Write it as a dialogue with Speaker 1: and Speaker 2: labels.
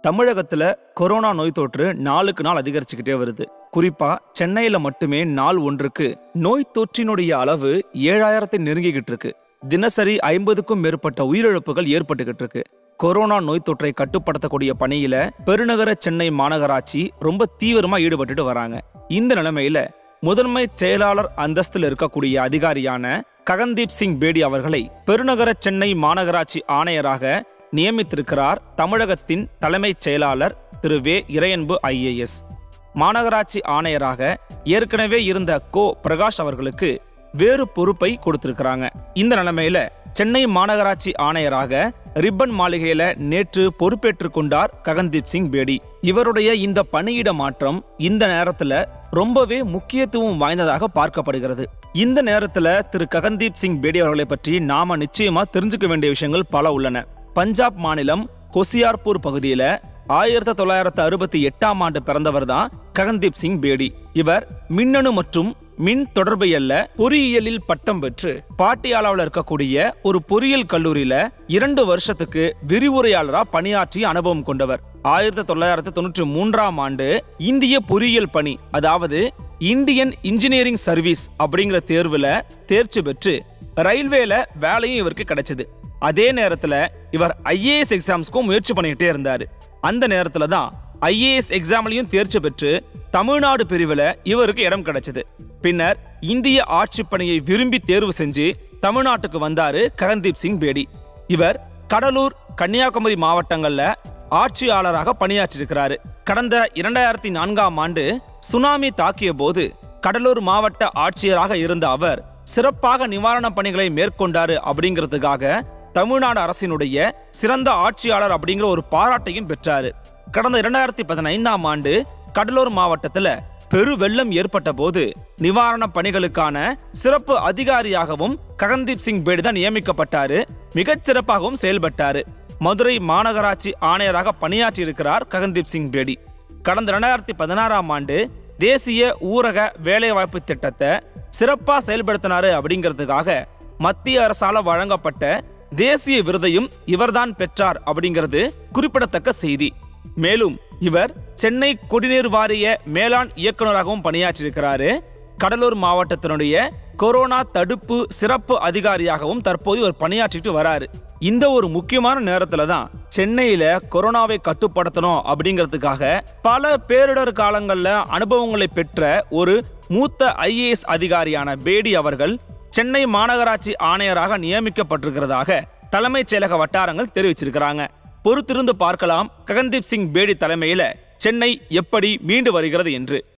Speaker 1: தமிழகத்துல கொரோனா நோய் தொற்று நாளுக்கு நாள் அதிகரிச்சுக்கிட்டே வருது குறிப்பா சென்னையில மட்டுமே நாள் ஒன்றுக்கு நோய் தொற்றினுடைய அளவு ஏழாயிரத்தை நெருங்கிக்கிட்டு இருக்கு தினசரி ஐம்பதுக்கும் மேற்பட்ட உயிரிழப்புகள் ஏற்பட்டுக்கிட்டு இருக்கு கொரோனா நோய் தொற்றை கட்டுப்படுத்தக்கூடிய பணியில பெருநகர சென்னை மாநகராட்சி ரொம்ப தீவிரமா ஈடுபட்டுட்டு வராங்க இந்த நிலைமையில முதன்மை செயலாளர் அந்தஸ்தில் இருக்கக்கூடிய அதிகாரியான ககன்தீப் சிங் பேடி அவர்களை பெருநகர சென்னை மாநகராட்சி ஆணையராக நியமித்திருக்கிறார் தமிழகத்தின் தலைமைச் செயலாளர் திரு வே இறையன்பு ஐஏஎஸ் மாநகராட்சி ஆணையராக ஏற்கனவே இருந்த கோ பிரகாஷ் அவர்களுக்கு வேறு பொறுப்பை கொடுத்திருக்கிறாங்க இந்த நிலைமையில சென்னை மாநகராட்சி ஆணையராக ரிப்பன் மாளிகையில நேற்று பொறுப்பேற்றுக் கொண்டார் ககன்தீப் சிங் பேடி இவருடைய இந்த பணியிட மாற்றம் இந்த நேரத்துல ரொம்பவே முக்கியத்துவம் வாய்ந்ததாக பார்க்கப்படுகிறது இந்த நேரத்துல திரு ககன்தீப் சிங் பேடி அவர்களை பற்றி நாம நிச்சயமா தெரிஞ்சுக்க வேண்டிய விஷயங்கள் பல உள்ளன பஞ்சாப் மாநிலம் ஹொசியார்பூர் பகுதியில ஆயிரத்தி தொள்ளாயிரத்து அறுபத்தி எட்டாம் ஆண்டு பிறந்தவர் தான் ககன்தீப் சிங் பேடி இவர் மின்னணு மற்றும் மின் தொடர்பியல்ல பொறியியலில் பட்டம் பெற்று பாட்டியாலாவில் இருக்கக்கூடிய ஒரு பொறியியல் கல்லூரியில இரண்டு வருஷத்துக்கு விரிவுரையாளரா பணியாற்றிய அனுபவம் கொண்டவர் ஆயிரத்தி தொள்ளாயிரத்தி தொண்ணூற்றி மூன்றாம் ஆண்டு இந்திய பொறியியல் பணி அதாவது இந்தியன் இன்ஜினியரிங் சர்வீஸ் அப்படிங்கிற தேர்வுல தேர்ச்சி பெற்று ரயில்வேல வேலையும் இவருக்கு கிடைச்சது அதே நேரத்துல இவர் ஐஏஎஸ் எக்ஸாம்ஸ்க்கும் முயற்சி பண்ணிக்கிட்டே இருந்தாரு அந்த நேரத்துல தான் ஐஏஎஸ் எக்ஸாம்லையும் தேர்ச்சி பெற்று தமிழ்நாடு பிரிவில் இவருக்கு இடம் கிடைச்சது பின்னர் இந்திய ஆட்சிப் பணியை விரும்பி தேர்வு செஞ்சு தமிழ்நாட்டுக்கு வந்தாரு ககன்தீப் சிங் பேடி இவர் கடலூர் கன்னியாகுமரி மாவட்டங்கள்ல ஆட்சியாளராக பணியாற்றியிருக்கிறாரு கடந்த இரண்டாயிரத்தி நான்காம் ஆண்டு சுனாமி தாக்கிய போது கடலூர் மாவட்ட ஆட்சியராக இருந்த அவர் சிறப்பாக நிவாரணப் பணிகளை மேற்கொண்டாரு அப்படிங்கிறதுக்காக தமிழ்நாடு அரசினுடைய சிறந்த ஆட்சியாளர் அப்படிங்கிற ஒரு பாராட்டையும் பெற்றாரு கடந்த இரண்டாயிரத்தி பதினைந்தாம் ஆண்டு கடலூர் மாவட்டத்துல பெரு வெள்ளம் ஏற்பட்ட போது நிவாரணப் பணிகளுக்கான சிறப்பு அதிகாரியாகவும் ககன்தீப் சிங் பேடி தான் நியமிக்கப்பட்டாரு மிகச் சிறப்பாகவும் செயல்பட்டாரு மதுரை மாநகராட்சி ஆணையராக பணியாற்றி இருக்கிறார் ககன்தீப் சிங் பேடி கடந்த இரண்டாயிரத்தி பதினாறாம் ஆண்டு தேசிய ஊரக வேலைவாய்ப்பு திட்டத்தை சிறப்பா செயல்படுத்தினாரு அப்படிங்கிறதுக்காக மத்திய அரசால வழங்கப்பட்ட தேசிய விருதையும் இவர்தான் பெற்றார் அப்படிங்கிறது குறிப்பிடத்தக்க செய்தி மேலும் இவர் சென்னை குடிநீர் வாரிய மேலாண் இயக்குநராகவும் பணியாற்றியிருக்கிறாரு கடலூர் மாவட்டத்தினுடைய கொரோனா தடுப்பு சிறப்பு அதிகாரியாகவும் தற்போது இவர் பணியாற்றிட்டு வராரு இந்த ஒரு முக்கியமான நேரத்துல தான் சென்னையில கொரோனாவை கட்டுப்படுத்தணும் அப்படிங்கிறதுக்காக பல பேரிடர் காலங்கள்ல அனுபவங்களை பெற்ற ஒரு மூத்த ஐஏஎஸ் அதிகாரியான பேடி அவர்கள் சென்னை மாநகராட்சி ஆணையராக நியமிக்கப்பட்டிருக்கிறதாக தலைமைச் செயலக வட்டாரங்கள் தெரிவிச்சிருக்கிறாங்க பொறுத்திருந்து பார்க்கலாம் ககன்தீப் சிங் பேடி தலைமையில சென்னை எப்படி மீண்டு வருகிறது என்று